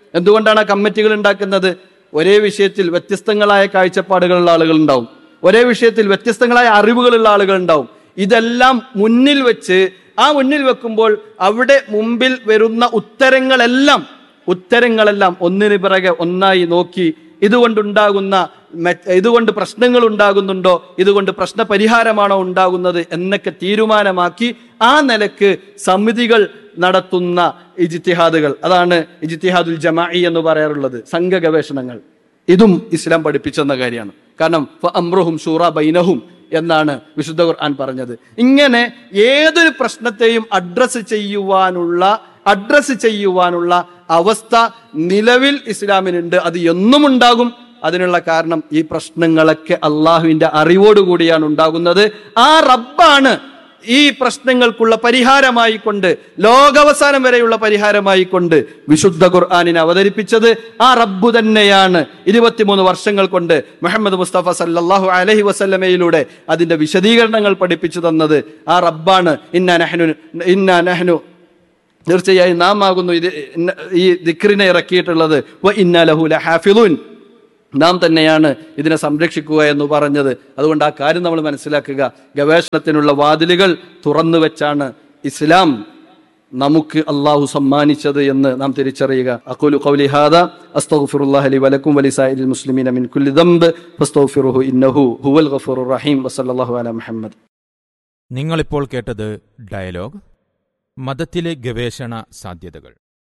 എന്തുകൊണ്ടാണ് ആ കമ്മിറ്റികൾ ഉണ്ടാക്കുന്നത് ഒരേ വിഷയത്തിൽ വ്യത്യസ്തങ്ങളായ കാഴ്ചപ്പാടുകളുള്ള ആളുകൾ ഉണ്ടാവും ഒരേ വിഷയത്തിൽ വ്യത്യസ്തങ്ങളായ അറിവുകളുള്ള ആളുകൾ ഉണ്ടാവും ഇതെല്ലാം മുന്നിൽ വെച്ച് ആ മുന്നിൽ വെക്കുമ്പോൾ അവിടെ മുമ്പിൽ വരുന്ന ഉത്തരങ്ങളെല്ലാം ഉത്തരങ്ങളെല്ലാം ഒന്നിന് പിറകെ ഒന്നായി നോക്കി ഇതുകൊണ്ടുണ്ടാകുന്ന മെ- ഇതുകൊണ്ട് പ്രശ്നങ്ങൾ ഉണ്ടാകുന്നുണ്ടോ ഇതുകൊണ്ട് പ്രശ്ന പരിഹാരമാണോ ഉണ്ടാകുന്നത് എന്നൊക്കെ തീരുമാനമാക്കി ആ നിലക്ക് സമിതികൾ നടത്തുന്ന ഇജിത്തിഹാദുകൾ അതാണ് ഇജിത്തിഹാദുൽ ജമാഇ എന്ന് പറയാറുള്ളത് സംഘ ഗവേഷണങ്ങൾ ഇതും ഇസ്ലാം പഠിപ്പിച്ചെന്ന കാര്യമാണ് കാരണം ഫ അമ്രുഹും ഷൂറ ബൈനഹും എന്നാണ് വിശുദ്ധ ഖുർആൻ പറഞ്ഞത് ഇങ്ങനെ ഏതൊരു പ്രശ്നത്തെയും അഡ്രസ്സ് ചെയ്യുവാനുള്ള അഡ്രസ്സ് ചെയ്യുവാനുള്ള അവസ്ഥ നിലവിൽ ഇസ്ലാമിനുണ്ട് അത് എന്നും ഉണ്ടാകും അതിനുള്ള കാരണം ഈ പ്രശ്നങ്ങളൊക്കെ അള്ളാഹുവിന്റെ അറിവോടുകൂടിയാണ് ഉണ്ടാകുന്നത് ആ റബ്ബാണ് ഈ പ്രശ്നങ്ങൾക്കുള്ള പരിഹാരമായി കൊണ്ട് ലോകാവസാനം വരെയുള്ള പരിഹാരമായി കൊണ്ട് വിശുദ്ധ ഖുർആാനിനെ അവതരിപ്പിച്ചത് ആ റബ്ബു തന്നെയാണ് ഇരുപത്തിമൂന്ന് വർഷങ്ങൾ കൊണ്ട് മുഹമ്മദ് മുസ്തഫ സല്ലല്ലാഹു അലൈഹി വസല്ലമയിലൂടെ അതിന്റെ വിശദീകരണങ്ങൾ പഠിപ്പിച്ചു തന്നത് ആ റബ്ബാണ് ഇന്ന നഹ്നു ഇന്ന നഹ്നു തീർച്ചയായും നാം ആകുന്നു ഇത് ഇന്ന- ഈ ദിക്റിനെ ഇറക്കിയിട്ടുള്ളത് വ ഇന്ന ലഹു ലഹാഫിളൂൻ നാം തന്നെയാണ് ഇതിനെ സംരക്ഷിക്കുക എന്ന് പറഞ്ഞത് അതുകൊണ്ട് ആ കാര്യം നമ്മൾ മനസ്സിലാക്കുക ഗവേഷണത്തിനുള്ള വാതിലുകൾ തുറന്നു വെച്ചാണ് ഇസ്ലാം നമുക്ക് അള്ളാഹു സമ്മാനിച്ചത് എന്ന് നാം തിരിച്ചറിയുക അഖൂലു ഖൗലി ഹാദ അസ്തഗ്ഫിറുല്ലാഹ ലി വലക്കും വലിസായിരിൽ മുസ്ലിമീന മിൻ കുല്ലി ദംബ് ഫസ്തഗ്ഫിറുഹു ഇന്നഹു ഹുവൽ ഗഫൂറുർ റഹീം വസല്ലല്ലാഹു അലാ മുഹമ്മദ് നിങ്ങളിപ്പോൾ കേട്ടത് ഡയലോഗ് മതത്തിലെ ഗവേഷണ സാധ്യതകൾ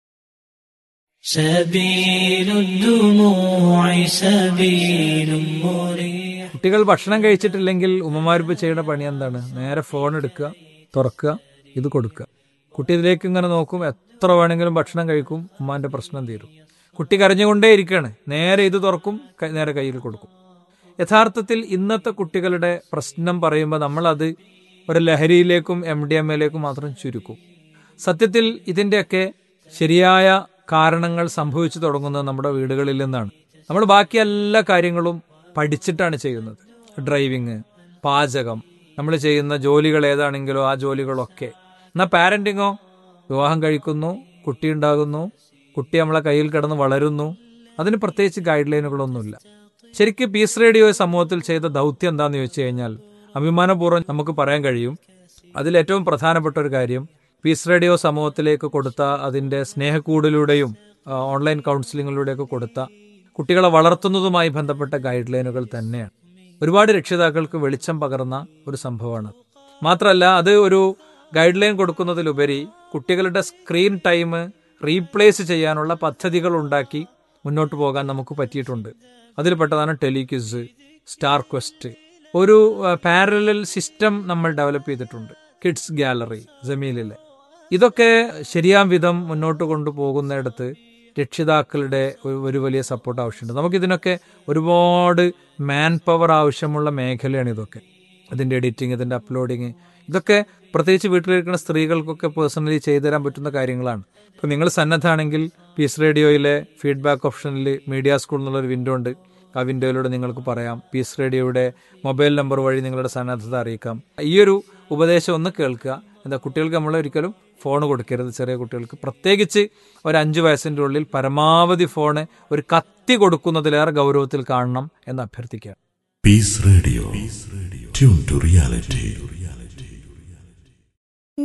سبيل الدموع سبيل مريح കുട്ടികൾ ഭക്ഷണം കഴിച്ചിട്ടില്ലെങ്കിൽ ഉമ്മമാരിപ്പ് ചെയ്യുന്ന പണി എന്താണ് നേരെ ഫോൺ എടുക്കുക തുറക്കുക ഇത് കൊടുക്കുക കുട്ടി ഇതിലേക്ക് ഇങ്ങനെ നോക്കും എത്ര വേണമെങ്കിലും ഭക്ഷണം കഴിക്കും ഉമ്മാന്റെ പ്രശ്നം തീരും കുട്ടി കരഞ്ഞുകൊണ്ടേ ഇരിക്കുകയാണ് നേരെ ഇത് തുറക്കും ക- നേരെ കയ്യിൽ കൊടുക്കും യഥാർത്ഥത്തിൽ ഇന്നത്തെ കുട്ടികളുടെ പ്രശ്നം പറയുമ്പോൾ നമ്മളത് ഒരു ലഹരിയിലേക്കും എം ഡി എം എയിലേക്കും മാത്രം ചുരുക്കും സത്യത്തിൽ ഇതിൻ്റെയൊക്കെ ശരിയായ കാരണങ്ങൾ സംഭവിച്ചു തുടങ്ങുന്നത് നമ്മുടെ വീടുകളിൽ നിന്നാണ് നമ്മൾ ബാക്കി എല്ലാ കാര്യങ്ങളും പഠിച്ചിട്ടാണ് ചെയ്യുന്നത് ഡ്രൈവിങ് പാചകം നമ്മൾ ചെയ്യുന്ന ജോലികൾ ഏതാണെങ്കിലോ ആ ജോലികളൊക്കെ എന്നാൽ പാരന്റിങ്ങോ വിവാഹം കഴിക്കുന്നു കുട്ടി ഉണ്ടാകുന്നു കുട്ടി നമ്മളെ കയ്യിൽ കിടന്ന് വളരുന്നു അതിന് പ്രത്യേകിച്ച് ഗൈഡ് ലൈനുകളൊന്നുമില്ല ശരിക്കും പീസ് റേഡിയോ സമൂഹത്തിൽ ചെയ്ത ദൗത്യം എന്താണെന്ന് ചോദിച്ചു കഴിഞ്ഞാൽ അഭിമാനപൂർവ്വം നമുക്ക് പറയാൻ കഴിയും അതിൽ ഏറ്റവും പ്രധാനപ്പെട്ട ഒരു കാര്യം പീസ് റേഡിയോ സമൂഹത്തിലേക്ക് കൊടുത്ത അതിന്റെ സ്നേഹക്കൂടിലൂടെയും ആ, ഓൺലൈൻ കൗൺസിലിങ്ങിലൂടെയൊക്കെ കൊടുത്ത കുട്ടികളെ വളർത്തുന്നതുമായി ബന്ധപ്പെട്ട ഗൈഡ് ലൈനുകൾ തന്നെയാണ് ഒരുപാട് രക്ഷിതാക്കൾക്ക് വെളിച്ചം പകർന്ന ഒരു സംഭവമാണ് മാത്രമല്ല അത് ഒരു ഗൈഡ് ലൈൻ കൊടുക്കുന്നതിലുപരി കുട്ടികളുടെ സ്ക്രീൻ ടൈം റീപ്ലേസ് ചെയ്യാനുള്ള പദ്ധതികൾ ഉണ്ടാക്കി മുന്നോട്ട് പോകാൻ നമുക്ക് പറ്റിയിട്ടുണ്ട് അതിൽപ്പെട്ടതാണ് ടെലിക്വിസ് സ്റ്റാർ ക്വസ്റ്റ് ഒരു പാരലൽ സിസ്റ്റം നമ്മൾ ഡെവലപ്പ് ചെയ്തിട്ടുണ്ട് കിഡ്സ് ഗാലറി ജമീലിലെ ഇതൊക്കെ ശരിയാം വിധം മുന്നോട്ട് കൊണ്ടുപോകുന്നിടത്ത് രക്ഷിതാക്കളുടെ ഒരു ഒരു വലിയ സപ്പോർട്ട് ആവശ്യമുണ്ട് നമുക്കിതിനൊക്കെ ഒരുപാട് മാൻ പവർ ആവശ്യമുള്ള മേഖലയാണ് ഇതൊക്കെ ഇതിൻ്റെ എഡിറ്റിംഗ് ഇതിൻ്റെ അപ്ലോഡിങ് ഇതൊക്കെ പ്രത്യേകിച്ച് വീട്ടിലിരിക്കുന്ന സ്ത്രീകൾക്കൊക്കെ പേഴ്സണലി ചെയ്തു തരാൻ പറ്റുന്ന കാര്യങ്ങളാണ് ഇപ്പം നിങ്ങൾ സന്നദ്ധാണെങ്കിൽ പീസ് റേഡിയോയിലെ ഫീഡ്ബാക്ക് ഓപ്ഷനിൽ മീഡിയ സ്കൂൾ എന്നുള്ളൊരു വിൻഡോ ഉണ്ട് ആ വിൻഡോയിലൂടെ നിങ്ങൾക്ക് പറയാം പീസ് റേഡിയോയുടെ മൊബൈൽ നമ്പർ വഴി നിങ്ങളുടെ സന്നദ്ധത അറിയിക്കാം ഈ ഒരു ഉപദേശം ഒന്ന് കേൾക്കുക എന്താ കുട്ടികൾക്ക് നമ്മൾ ഒരിക്കലും ഫോൺ കൊടുക്കരുത് ചെറിയ കുട്ടികൾക്ക് പ്രത്യേകിച്ച് ഒരു അഞ്ച് വയസ്സിൻ്റെ ഉള്ളിൽ പരമാവധി ഫോണ് ഒരു കത്തി കൊടുക്കുന്നതിലേറെ ഗൗരവത്തിൽ കാണണം എന്ന് അഭ്യർത്ഥിക്കുക Peace Radio. Tune to reality.